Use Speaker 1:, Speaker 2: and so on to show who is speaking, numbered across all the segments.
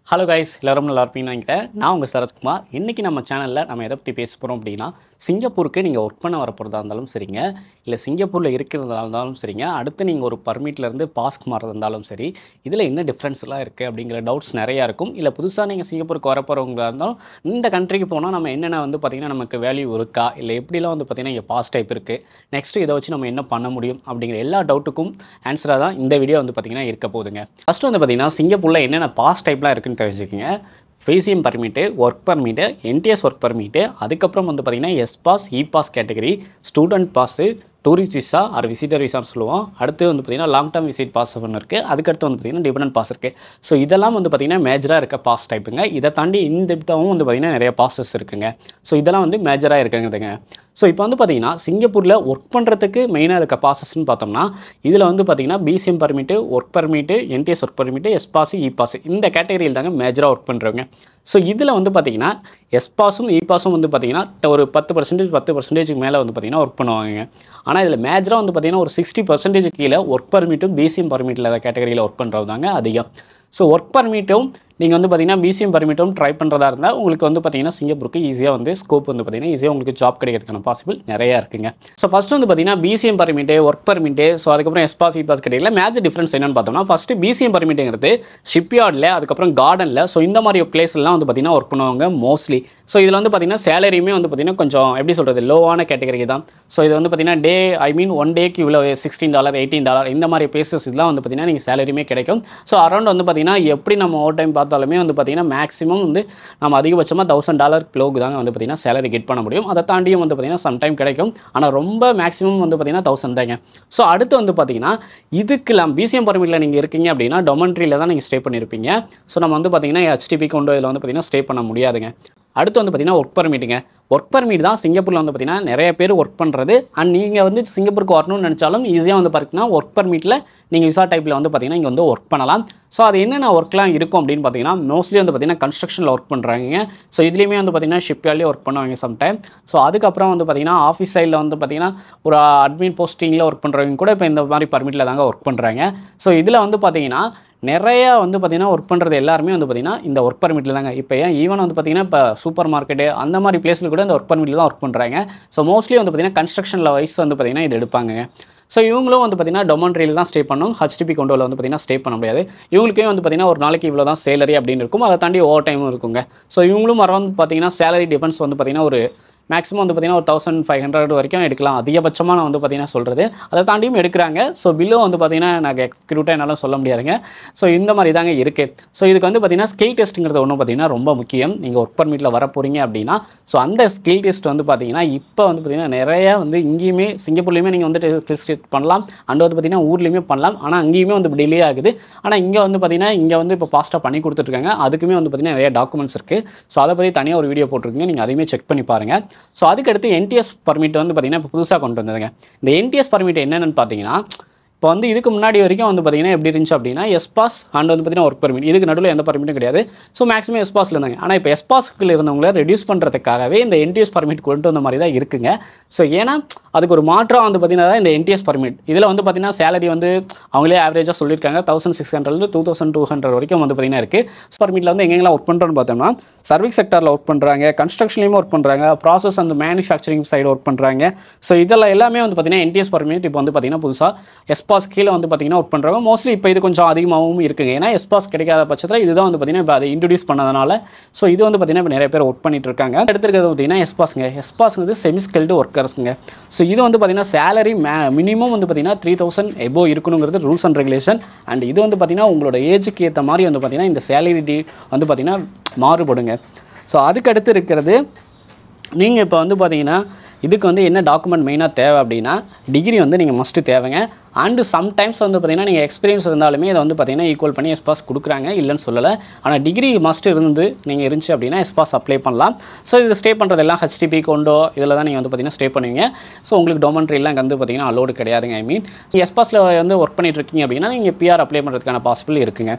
Speaker 1: hello guys எல்லாரும் நல்லா இருப்பீங்கன்னு நினைக்கிறேன் நான் உங்கள் சரத்குமார் இன்றைக்கி நம்ம சேனலில் நம்ம எதை பற்றி பேச போகிறோம் அப்படின்னா சிங்கப்பூருக்கு நீங்கள் ஒர்க் பண்ண வர போகிறதா இருந்தாலும் சரிங்க இல்லை சிங்கப்பூரில் இருக்கிறதா இருந்தாலும் சரிங்க அடுத்து நீங்கள் ஒரு பர்மிட்லேருந்து பாஸ்க் மாறதா இருந்தாலும் சரி இதில் என்ன டிஃப்ரென்ஸ்லாம் இருக்குது அப்படிங்கிற டவுட்ஸ் நிறையா இருக்கும் இல்லை புதுசாக நீங்கள் சிங்கப்பூருக்கு வர போகிறவங்களா இருந்தாலும் இந்த கண்ட்ரிக்கு போனால் நம்ம என்னென்ன வந்து பார்த்திங்கன்னா நமக்கு வேல்யூ இருக்கா இல்லை எப்படிலாம் வந்து பார்த்திங்கன்னா இங்கே பாஸ் டைப் இருக்குது நெக்ஸ்ட்டு இதை வச்சு நம்ம என்ன பண்ண முடியும் அப்படிங்கிற எல்லா டவுட்டுக்கும் ஆன்சராக தான் இந்த வீடியோ வந்து பார்த்திங்கன்னா இருக்க போகுதுங்க ஃபஸ்ட்டு வந்து பார்த்திங்கன்னா சிங்கப்பூரில் என்னென்ன பாஸ் டைப்லாம் இருக்குன்னு தெரிஞ்சுக்கோங்க ஃபேசியம் permit work permit N T S work permit அதுக்கப்புறம் வந்து பார்த்திங்கன்னா S pass E pass category student pass tourist visa or visitor விசான்னு சொல்லுவோம் அடுத்து வந்து பார்த்திங்கன்னா லாங் டேர்ம் விசிட் பாஸ் ஒன்று இருக்குது அதுக்கடுத்து வந்து பார்த்திங்கன்னா டிபெண்ட் பாஸ் இருக்குது ஸோ இதெல்லாம் வந்து பார்த்திங்கன்னா மேஜராக இருக்க பாஸ் டைப்புங்க இதை தாண்டி இந்த விதமும் வந்து பார்த்திங்கன்னா நிறைய பாசஸ் இருக்குங்க ஸோ இதெல்லாம் வந்து மேஜராக இருக்குங்கிறதுங்க ஸோ இப்போ வந்து பார்த்திங்கன்னா சிங்கப்பூரில் ஒர்க் பண்ணுறதுக்கு மெயினாக இருக்க ப்ராசஸ்ன்னு பார்த்தோம்னா இதில் வந்து பார்த்திங்கன்னா P C M permit work permit N T S work permit S pass E pass இந்த கேட்டகரியில் தாங்க மேஜராக ஒர்க் பண்ணுறவங்க ஸோ இதில் வந்து பார்த்திங்கன்னா எஸ் பாஸும் இ பாஸும் வந்து பார்த்திங்கன்னா ஒரு பத்து பர்சன்டேஜ் பத்து பர்சன்டேஜுக்கு மேலே வந்து பார்த்திங்கன்னா ஒர்க் பண்ணுவாங்க ஆனால் இதில் மேஜராக வந்து பார்த்திங்கன்னா ஒரு சிக்ஸ்டி பர்சன்டேஜ் கீழே ஒர்க் பர்மிட்டும் பிசிஎம் பர்மிட்டில் கேட்டகரியில் ஒர்க் பண்ணுறது தாங்க அதிகம் ஸோ ஒர்க் பர்மிட்டும் நீங்கள் வந்து பார்த்தீங்கன்னா பிசிஎம் பர்மிட்டும் ட்ரை பண்ணுறதா இருந்தால் உங்களுக்கு வந்து பார்த்தீங்கன்னா சிங்கப்பூருக்கு ஈஸியாக வந்து ஸ்கோப் வந்து பார்த்தீங்கன்னா ஈஸியாக உங்களுக்கு ஜாப் கிடைக்கிறதுக்கான பாசிபிள் நிறையா இருக்குங்க ஸோ ஃபஸ்ட்டு வந்து பார்த்தீங்கன்னா P C M permit work permit so அதுக்கப்புறம் எஸ்பாஸ் இபாஸ் கிடைக்கல மேஜர் டிஃப்ரென்ஸ் என்னன்னு பார்த்தோம்னா ஃபஸ்ட்டு பிசிஎம் பர்மிட்டுங்கிறது ஷிப்யார்டில் அதுக்கப்புறம் கார்டனில் ஸோ இந்த மாதிரி பிளேஸ்லாம் வந்து பார்த்தீங்கன்னா ஒர்க் பண்ணுவாங்க மோஸ்ட்லி ஸோ இதில் வந்து பார்த்தீங்கன்னா சேலரியுமே வந்து பார்த்தீங்கன்னா கொஞ்சம் எப்படி சொல்கிறது லோவான கேட்டகரி தான் ஸோ இது வந்து பார்த்தீங்கன்னா டே ஐ மீன் ஒன் டேக்கு இவ்வளோ சிக்ஸ்டீன் டாலர் எயிட்டீன் டாலர் இந்த மாதிரி பேசஸ் இதெல்லாம் வந்து பார்த்தீங்கன்னா நீங்கள் சேலரியுமே கிடைக்கும் ஸோ அரௌண்ட் வந்து பார்த்தீங்கன்னா எப்படி நம்ம ஓவர் டைம் பார்த்தாலுமே வந்து பார்த்தீங்கன்னா மேக்ஸிமம் வந்து நம்ம அதிகபட்சமாக தௌசண்ட் டாலர் க்ளோக்கு தாங்க வந்து பார்த்தீங்கன்னா சேலரி கெட் பண்ண முடியும் அதை தாண்டியும் வந்து பார்த்தீங்கன்னா சம்டைம் கிடைக்கும் ஆனால் ரொம்ப மேக்ஸிமம் வந்து பார்த்தீங்கன்னா தௌசண்ட் தாங்க ஸோ அடுத்து வந்து பார்த்தீங்கன்னா இதுக்கெல்லாம் பிசிஎம் பர்மிட்டில் நீங்கள் இருக்கீங்க அப்படின்னா டொமன்ட்ரியில் தான் நீங்கள் ஸ்டே பண்ணியிருப்பீங்க ஸோ நம்ம வந்து பார்த்தீங்கன்னா ஹெச்டிபி கொண்டு இதில் வந்து பார்த்தீங்கன்னா ஸ்டே பண்ண முடியாதுங்க அடுத்து வந்து பார்த்தீங்கன்னா ஒர்க் பர்மிட்டுங்க ஒர்க் பர்மிட் தான் சிங்கப்பூரில் வந்து பார்த்தீங்கன்னா நிறைய பேர் ஒர்க் பண்ணுறது அண்ட் நீங்கள் வந்து சிங்கப்பூருக்கு வரணும்னு நினச்சாலும் ஈஸியாக வந்து பார்த்தீங்கன்னா ஒர்க் பர்மிட்டில் நீங்கள் விசா டைப்பில் வந்து பார்த்தீங்கன்னா இங்கே வந்து ஒர்க் பண்ணலாம் ஸோ அது என்னென்ன ஒர்க்லாம் இருக்கும் அப்படின்னு பார்த்தீங்கன்னா மோஸ்ட்லி வந்து பார்த்தீங்கன்னா கன்ஸ்ட்ரக்ஷனில் ஒர்க் பண்ணுறாங்க ஸோ இதுலேயுமே வந்து பார்த்தீங்கன்னா ஷிப்யார்ட்லேயே ஒர்க் பண்ணுவாங்க சம்டைம் ஸோ அதுக்கப்புறம் வந்து பார்த்தீங்கன்னா ஆஃபீஸ் சைடில் வந்து பார்த்தீங்கன்னா ஒரு அட்மின் போஸ்டிங்கில் ஒர்க் பண்ணுறவங்க கூட இப்போ இந்த மாதிரி பர்மிட்டில் தாங்க ஒர்க் பண்ணுறாங்க ஸோ இதில் வந்து பார்த்தீங்கன்னா நிறையா வந்து பார்த்திங்கன்னா ஒர்க் பண்ணுறது எல்லாருமே வந்து பார்த்திங்கன்னா இந்த ஒர்க் பர்மிட்டில் தாங்க இப்போ ஏன் ஈவன் வந்து பார்த்திங்கன்னா இப்போ சூப்பர் மார்க்கெட்டு அந்த மாதிரி பிளேஸில் கூட இந்த ஒர்க் பர்மிட்டில் தான் ஒர்க் பண்ணுறாங்க ஸோ மோஸ்ட்லி வந்து பார்த்திங்கன்னா கன்ஸ்ட்ரக்ஷனில் வைஸ் வந்து பார்த்திங்கன்னா இது எடுப்பாங்க ஸோ இவங்களும் வந்து பார்த்திங்கன்னா டொமன்ட்ரியில் தான் ஸ்டே பண்ணணும் ஹச்டிபி கொண்டோவில் வந்து பார்த்திங்கன்னா ஸ்டே பண்ண முடியாது இவங்களுக்கே வந்து பார்த்திங்கன்னா ஒரு நாளைக்கு இவ்வளோ தான் சேலரி அப்படின்னு இருக்கும் அதை தாண்டி ஓவர் டைமும் இருக்குங்க ஸோ இவங்களும் அரௌண்ட் பார்த்திங்கன்னா சேலரி டிஃபென்ஸ் வந்து பார்த்திங்கன்னா ஒரு மேக்ஸிமம் வந்து பார்த்திங்கன்னா ஒரு தௌசண்ட் ஃபைவ் ஹண்ட்ரட் வரைக்கும் எடுக்கலாம் அதிகபட்சமாக நான் வந்து பார்த்திங்கன்னா சொல்கிறது அதை தாண்டியும் எடுக்கிறாங்க ஸோ பில்லும் வந்து பார்த்திங்கன்னா நான் எக்யூட்டாக என்னால் சொல்ல முடியாதுங்க ஸோ இந்த மாதிரி தாங்க இருக்குது ஸோ இதுக்கு வந்து பார்த்திங்கன்னா ஸ்கில் டெஸ்ட்டுங்கிறது ஒன்றும் பார்த்திங்கன்னா ரொம்ப முக்கியம் நீங்கள் ஒர்க் பர்மிட்டில் வர போகிறீங்க அப்படின்னா ஸோ அந்த ஸ்கில் டெஸ்ட் வந்து பார்த்திங்கன்னா இப்போ வந்து பார்த்திங்கன்னா நிறையா வந்து இங்கேயுமே சிங்கப்பூர்லேயுமே நீங்கள் வந்துட்டு ஸ்கில் டெஸ்ட் பண்ணலாம் அண்ட் வந்து பார்த்திங்கன்னா ஊர்லேயுமே பண்ணலாம் ஆனால் அங்கேயுமே வந்து டிலே ஆகுது ஆனால் இங்கே வந்து பார்த்திங்கன்னா இங்கே வந்து இப்போ ஃபாஸ்ட்டாக பண்ணி கொடுத்துட்ருக்காங்க அதுக்குமே வந்து பார்த்திங்கன்னா நிறைய டாக்குமெண்ட்ஸ் இருக்குது ஸோ அதை பற்றி தனியாக ஒரு வீடியோ போட்டிருக்கீங்க நீங்கள் அதையுமே செக் பண்ணி பாருங்கள் ஸோ அதுக்கடுத்து என்டிஎஸ் பர்மிட் வந்து பார்த்திங்கன்னா இப்போ புதுசாக கொண்டு வந்ததுங்க இந்த என்டிஎஸ் பர்மிட் என்னென்னு பார்த்தீங்கன்னா இப்போ வந்து இதுக்கு முன்னாடி வரைக்கும் வந்து பார்த்தீங்கன்னா எப்படி இருந்துச்சு அப்படின்னா எஸ்பாஸ் அண்ட் வந்து பார்த்தீங்கன்னா ஒர்க் பர்மிட் இதுக்கு நடுவில் எந்த பர்மிட்டும் கிடையாது ஸோ மேக்ஸிமம் எஸ்பாஸில் இருந்தாங்க ஆனால் இப்போ எஸ்பாஸ்க்கு இருந்தவங்கள ரெடியூஸ் பண்ணுறதுக்காகவே இந்த என்டிஎஸ் பர்மிட் கொண்டு வந்த மாதிரி தான் இருக்குங்க ஸோ ஏன்னா அதுக்கு ஒரு மாற்றம் வந்து பார்த்தீங்கன்னா இந்த என்டிஎஸ் பர்மிட் இதில் வந்து பார்த்தீங்கன்னா சேலரி வந்து அவங்களே ஆவரேஜாக சொல்லியிருக்காங்க தௌசண்ட் சிக்ஸ் ஹண்ட்ரட்ல டூ தௌசண்ட் டூ ஹண்ட்ரட் வரைக்கும் வந்து பார்த்தீங்கன்னா இருக்குது பர்மிட்டில் வந்து எங்கெங்கெல்லாம் ஒர்க் பண்ணுறோன்னு பார்த்தோம்னா சர்வீஸ் செக்டரில் ஒர்க் பண்ணுறாங்க கன்ஸ்ட்ரக்ஷன்லேயும் ஒர்க் பண்ணுறாங்க ப்ராசஸ் அந்த மேனுஃபேக்சரிங் சைடு ஒர்க் பண்ணுறாங்க ஸோ இதெல்லாம் எல்லாமே வந்து பார்த்தீங்கன்னா என்டிஎஸ் பர்மிட் இப்போ வந்து பார்த்தீங்கன்னா புதுசாக எஸ்பாஸ் கீழே வந்து பார்த்தீங்கன்னா ஒர்க் பண்ணுறாங்க மோஸ்ட்லி இப்போ இது கொஞ்சம் அதிகமாகவும் இருக்குங்க ஏன்னா எஸ்பாஸ் கிடைக்காத பட்சத்தில் இதுதான் வந்து பார்த்தீங்கன்னா இப்போ அதை இன்ட்ரடியூஸ் பண்ணதுனால ஸோ இது வந்து பார்த்தீங்கன்னா இப்போ நிறைய பேர் ஒர்க் பண்ணிட்டு இருக்காங்க எடுத்துருக்கிறது பார்த்தீங்கன்னா எஸ்பாஸ்ங்க எஸ்பாஸ்ங்கிறது செமி ஸ்கில்டு ஒர்க்கர்ஸுங்க ஸோ இது வந்து பார்த்தீங்கன்னா சேலரி மே மினிமம் வந்து பார்த்தீங்கன்னா த்ரீ தௌசண்ட் எபோ இருக்கணுங்கிறது ரூல்ஸ் அண்ட் ரெகுலேஷன் அண்ட் இது வந்து பார்த்தீங்கன்னா உங்களோட ஏஜுக்கு ஏற்ற மாதிரி வந்து பார்த்தீங்கன்னா இந்த சேலரி டி வந்து பார்த்தீங்கன்னா மாறுபடுங்க ஸோ அதுக்கு அடுத்து இருக்கிறது நீங்கள் இப்போ வந்து பார்த்தீங்கன்னா இதுக்கு வந்து என்ன டாக்குமெண்ட் மெயினாக தேவை அப்படின்னா டிகிரி வந்து நீங்கள் மஸ்ட்டு தேவைங்க அண்டு சம்டைம்ஸ் வந்து பார்த்தீங்கன்னா நீங்கள் எக்ஸ்பீரியன்ஸ் இருந்தாலுமே இதை வந்து பார்த்தீங்கன்னா ஈக்குவல் பண்ணி எஸ்பாஸ் கொடுக்குறாங்க இல்லைன்னு சொல்லலை ஆனால் டிகிரி மஸ்ட் இருந்து நீங்கள் இருந்துச்சு அப்படின்னா எஸ்பாஸ் அப்ளை பண்ணலாம் ஸோ இது ஸ்டே பண்ணுறதெல்லாம் ஹெச்டிபி கொண்டோ இதில் தான் நீங்கள் வந்து பார்த்தீங்கன்னா ஸ்டே பண்ணுவீங்க ஸோ உங்களுக்கு டொமன்ட்ரிலாம் இங்கே வந்து பார்த்தீங்கன்னா அலோடு கிடையாதுங்க ஐ மீன் எஸ்பாஸில் வந்து ஒர்க் பண்ணிட்டு இருக்கீங்க அப்படின்னா நீங்கள் பிஆர் அப்ளை பண்ணுறதுக்கான பாசிபிள் இருக்குங்க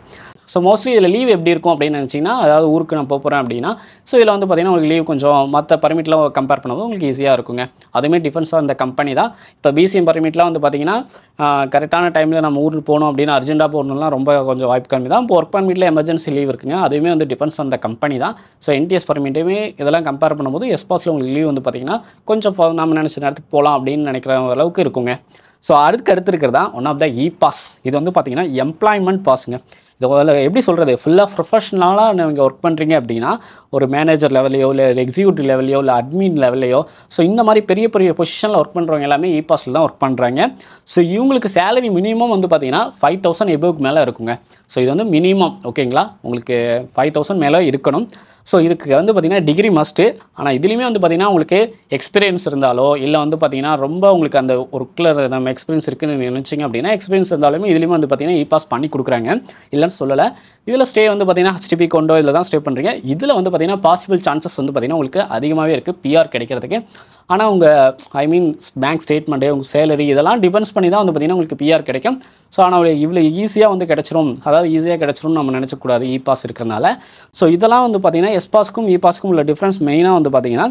Speaker 1: ஸோ மோஸ்ட்லி இதில் லீவ் எப்படி இருக்கும் அப்படின்னு நினச்சிங்கன்னா அதாவது ஊருக்கு நான் போகிறேன் அப்படின்னா ஸோ இதில் வந்து பார்த்தீங்கன்னா உங்களுக்கு லீவ் கொஞ்சம் மற்ற பர்மிட்லாம் கம்பேர் பண்ணும்போது உங்களுக்கு ஈஸியாக இருக்குங்க அதுவுமே டிஃபென்ஸாக அந்த கம்பெனி தான் இப்போ பிசிஎம் பர்மிட்லாம் வந்து பார்த்தீங்கன்னா கரெக்டான டைமில் நம்ம ஊருக்கு போகணும் அப்படின்னு அர்ஜென்ட்டாக போகணும்லாம் ரொம்ப கொஞ்சம் வாய்ப்பு கம்மி தான் இப்போ ஒர்க் பர்மிட்டில் எமர்ஜென்சி லீவ் இருக்குங்க அதுவுமே வந்து டிபெண்ட்ஸ் அந்த கம்பெனி தான் ஸோ என்டிஎஸ் பர்மிட்டுமே இதெல்லாம் கம்பேர் பண்ணும்போது எஸ்பாஸில் உங்களுக்கு லீவ் வந்து பார்த்தீங்கன்னா கொஞ்சம் ஃப- நம்ம நினச்ச நேரத்துக்கு போகலாம் அப்படின்னு நினைக்கிற அளவுக்கு இருக்குங்க ஸோ அதுக்கு அடுத்து இருக்கிறதா one of the E pass இது வந்து பார்த்தீங்கன்னா எம்ப்ளாய்மெண்ட் பாஸுங்க இது முதல்ல எப்படி சொல்கிறது ஃபுல்லாக ப்ரொஃபஷ்னலாக நீங்கள் ஒர்க் பண்ணுறீங்க அப்படின்னா ஒரு மேனேஜர் லெவலையோ இல்லை எக்ஸிக்யூட்டிவ் லெவலையோ இல்லை அட்மின் லெவலையோ ஸோ இந்த மாதிரி பெரிய பெரிய பொசிஷனில் ஒர்க் பண்ணுறவங்க எல்லாமே இ பாஸில் தான் ஒர்க் பண்ணுறாங்க ஸோ இவங்களுக்கு சேலரி மினிமம் வந்து பார்த்தீங்கன்னா ஃபைவ் தௌசண்ட் எபோவுக்கு மேலே இருக்குங்க ஸோ இது வந்து மினிமம் ஓகேங்களா உங்களுக்கு ஃபைவ் தௌசண்ட் மேலே இருக்கணும் ஸோ இதுக்கு வந்து பார்த்திங்கன்னா டிகிரி மஸ்ட்டு ஆனால் இதுலேயுமே வந்து பார்த்திங்கன்னா உங்களுக்கு எக்ஸ்பீரியன்ஸ் இருந்தாலோ இல்லை வந்து பார்த்திங்கன்னா ரொம்ப உங்களுக்கு அந்த ஒர்க்கில் நம்ம எக்ஸ்பீரியன்ஸ் இருக்குன்னு நினச்சிங்க அப்படின்னா எக்ஸ்பீரியன்ஸ் இருந்தாலுமே இதுலேயுமே வந்து பார்த்திங்கன்னா இ பாஸ் பண்ணி கொடுக்குறாங்க இல்லைன்னு சொல்லலை இதில் ஸ்டே வந்து பார்த்திங்கன்னா ஹெச்டிபி கொண்டோ இதில் தான் ஸ்டே பண்ணுறீங்க இதில் வந்து பார்த்திங்கன்னா பாசிபிள் சான்சஸ் வந்து பார்த்திங்கன்னா உங்களுக்கு அதிகமாகவே இருக்குது பிஆர் கிடைக்கிறதுக்கு ஆனால் உங்கள் ஐ மீன் பேங்க் ஸ்டேட்மெண்ட்டு உங்கள் சேலரி இதெல்லாம் டிபெண்ட்ஸ் பண்ணி தான் வந்து பார்த்திங்கன்னா உங்களுக்கு பிஆர் கிடைக்கும் ஸோ ஆனால் இவ்வளோ ஈஸியாக வந்து கிடச்சிரும் அதாவது ஈஸியாக கிடச்சிரும் நம்ம நினச்சக்கூடாது இ பாஸ் இருக்கிறனால ஸோ இதெல்லாம் வந்து பார்த்திங்கன்னா எஸ் பாஸ்க்கும் இ பாஸ்க்கும் உள்ள டிஃப்ரென்ஸ் மெயினாக வந்து பார்த்திங்கன்னா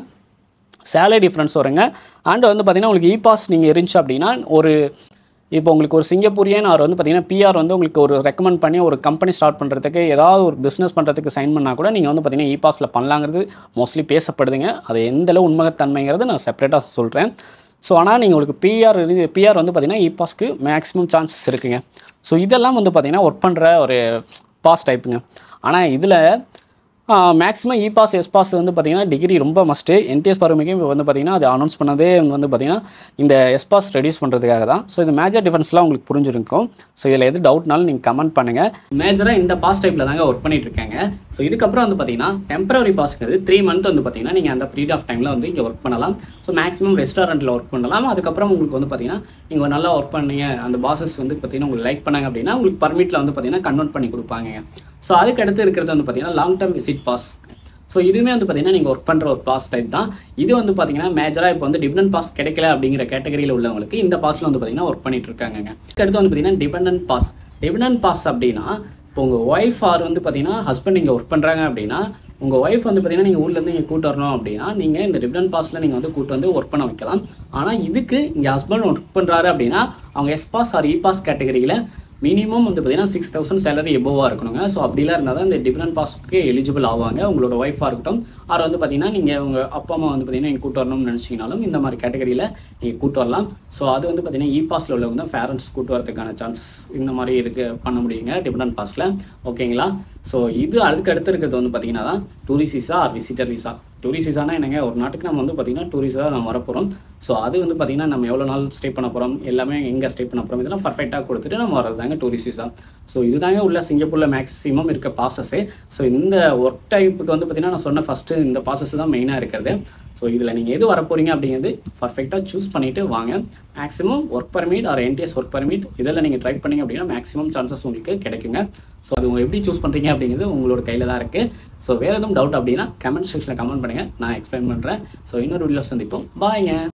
Speaker 1: சேலரி டிஃப்ரென்ஸ் வருங்க அண்ட் வந்து பார்த்திங்கன்னா உங்களுக்கு இ பாஸ் நீங்கள் இருந்துச்சு அப்படின்னா ஒரு இப்போ உங்களுக்கு ஒரு சிங்கப்பூரியன் அவர் வந்து பார்த்தீங்கன்னா பிஆர் வந்து உங்களுக்கு ஒரு ரெக்கமெண்ட் பண்ணி ஒரு கம்பெனி ஸ்டார்ட் பண்ணுறதுக்கு ஏதாவது ஒரு பிஸ்னஸ் பண்ணுறதுக்கு சைன் பண்ணால் கூட நீங்கள் வந்து பார்த்தீங்கன்னா இ பாஸில் பண்ணலாங்கிறது மோஸ்ட்லி பேசப்படுதுங்க அது எந்த அளவு உண்மைத்தன்மைங்கிறது நான் செப்பரேட்டாக சொல்கிறேன் ஸோ ஆனால் நீங்கள் உங்களுக்கு பிஆர் பிஆர் வந்து பார்த்தீங்கன்னா இ பாஸ்க்கு மேக்ஸிமம் சான்சஸ் இருக்குங்க ஸோ இதெல்லாம் வந்து பார்த்தீங்கன்னா ஒர்க் பண்ணுற ஒரு பாஸ் டைப்புங்க ஆனால் இதில் மேக்ஸிமம் இ பாஸ் எஸ் பாஸில் வந்து பார்த்தீங்கன்னா டிகிரி ரொம்ப மஸ்ட்டு என்டிஎஸ் பருமைக்கு வந்து பார்த்தீங்கன்னா அது அனௌன்ஸ் பண்ணதே வந்து பார்த்தீங்கன்னா இந்த எஸ் பாஸ் ரெடியூஸ் பண்ணுறதுக்காக தான் ஸோ இது மேஜர் டிஃபரன்ஸ்லாம் உங்களுக்கு புரிஞ்சிருக்கும் ஸோ இதில் எது டவுட்னாலும் நீங்கள் கமெண்ட் பண்ணுங்கள் மேஜராக இந்த பாஸ் டைப்பில் தாங்க ஒர்க் பண்ணிட்டு இருக்காங்க ஸோ இதுக்கப்புறம் வந்து பார்த்தீங்கன்னா டெம்பரரி பாஸ்ங்கிறது த்ரீ மந்த் வந்து பார்த்தீங்கன்னா நீங்கள் அந்த பீரியட் ஆஃப் டைமில் வந்து இங்கே ஒர்க் பண்ணலாம் ஸோ மேக்ஸிமம் ரெஸ்டாரண்ட்டில் ஒர்க் பண்ணலாம் அதுக்கப்புறம் உங்களுக்கு வந்து பார்த்தீங்கன்னா நீங்கள் நல்லா ஒர்க் பண்ணீங்க அந்த பாசஸ் வந்து பார்த்தீங்கன்னா உங்களுக்கு லைக் பண்ணாங்க அப்படின்னா உங்களுக்கு பர்மிட்டில் வந்து பார்த்தீங்கன்னா கன்வெர்ட் பண்ணி கொடுப்பாங்க ஸோ அதுக்கு அடுத்து இருக்கிறது வந்து பார்த்தீங்கன்னா long term visit pass so இதுவுமே வந்து பார்த்தீங்கன்னா நீங்கள் ஒர்க் பண்ணுற ஒரு பாஸ் டைப் தான் இது வந்து பார்த்தீங்கன்னா மேஜராக இப்போ வந்து டிபெண்டன்ட் பாஸ் கிடைக்கல அப்படிங்கிற கேட்டகரியில் உள்ளவங்களுக்கு இந்த பாஸில் வந்து பார்த்தீங்கன்னா ஒர்க் பண்ணிட்டு இருக்காங்க அடுத்து வந்து பார்த்தீங்கன்னா டிபெண்டன்ட் பாஸ் டிபெண்டன்ட் பாஸ் அப்படின்னா இப்போ உங்கள் ஒய்ஃப் ஆர் வந்து பார்த்தீங்கன்னா ஹஸ்பண்ட் இங்கே ஒர்க் பண்ணுறாங்க அப்படின்னா உங்கள் ஒய்ஃப் வந்து பார்த்தீங்கன்னா நீங்கள் ஊர்லேருந்து இங்கே கூட்டு வரணும் அப்படின்னா நீங்கள் இந்த டிபெண்டன்ட் பாஸில் நீங்கள் வந்து கூட்டு வந்து ஒர்க் பண்ண வைக்கலாம் ஆனால் இதுக்கு இங்கே ஹஸ்பண்ட் ஒர்க் பண்ணுறாரு அப்படின்னா அவங்க S pass or E pass கேட்டகரியில் மினிமம் வந்து பார்த்தீங்கன்னா சிக்ஸ் தௌசண்ட் சேலரி எபோவாக இருக்கணுங்க ஸோ அப்படிலாம் இருந்தால் தான் இந்த டிபெண்ட் பாஸ்க்கு எலிஜிபிள் ஆவாங்க உங்களோட ஒய்ஃபாக இருக்கட்டும் ஆர் வந்து பார்த்தீங்கன்னா நீங்கள் உங்கள் அப்பா அம்மா வந்து பார்த்தீங்கன்னா நீங்கள் கூட்டு வரணும்னு நினச்சிங்கனாலும் இந்த மாதிரி கேட்டகரியில் நீங்கள் கூட்டு வரலாம் ஸோ அது வந்து பார்த்தீங்கன்னா இ பாஸில் உள்ளவங்க தான் பேரண்ட்ஸ் கூட்டு வரதுக்கான சான்சஸ் இந்த மாதிரி இருக்கு பண்ண முடியுங்க டிபெண்ட் பாஸில் ஓகேங்களா ஸோ இது அதுக்கு அடுத்து இருக்கிறது வந்து பார்த்தீங்கன்னா தான் tourist visa or visitor visa tourist விசானா என்னங்க ஒரு நாட்டுக்கு நம்ம வந்து பார்த்தீங்கன்னா டூரிஸ்டாக நம்ம வரப்போகிறோம் ஸோ அது வந்து பார்த்தீங்கன்னா நம்ம எவ்வளோ நாள் ஸ்டே பண்ண போகிறோம் எல்லாமே எங்கே ஸ்டே பண்ண போகிறோம் இதெல்லாம் பர்ஃபெக்டாக கொடுத்துட்டு நம்ம வரது தாங்க டூரிஸ்ட் விசா ஸோ இதுதாங்க உள்ள சிங்கப்பூரில் மேக்ஸிமம் இருக்க பாசஸ்ஸு ஸோ இந்த ஒர்க் டைப்புக்கு வந்து பார்த்தீங்கன்னா நான் சொன்ன ஃபஸ்ட்டு இந்த பாசஸ் தான் மெயினாக இருக்கிறது ஸோ இதில் நீங்கள் எது வர போகிறீங்க அப்படிங்கிறது பர்ஃபெக்டாக சூஸ் பண்ணிவிட்டு வாங்க maximum work permit or NTS work permit இதில் நீங்கள் ட்ரை பண்ணீங்க அப்படின்னா மேக்ஸிமம் சான்சஸ் உங்களுக்கு கிடைக்குங்க ஸோ அது உங்க எப்படி சூஸ் பண்ணுறீங்க அப்படிங்கிறது உங்களோட கையில் தான் இருக்குது ஸோ வேறு எதுவும் டவுட் அப்படின்னா கமெண்ட் செக்ஷனில் கமெண்ட் பண்ணுங்கள் நான் எக்ஸ்பிளைன் பண்ணுறேன் ஸோ இன்னொரு வீடியோ சந்திப்போம் பாய்ங்க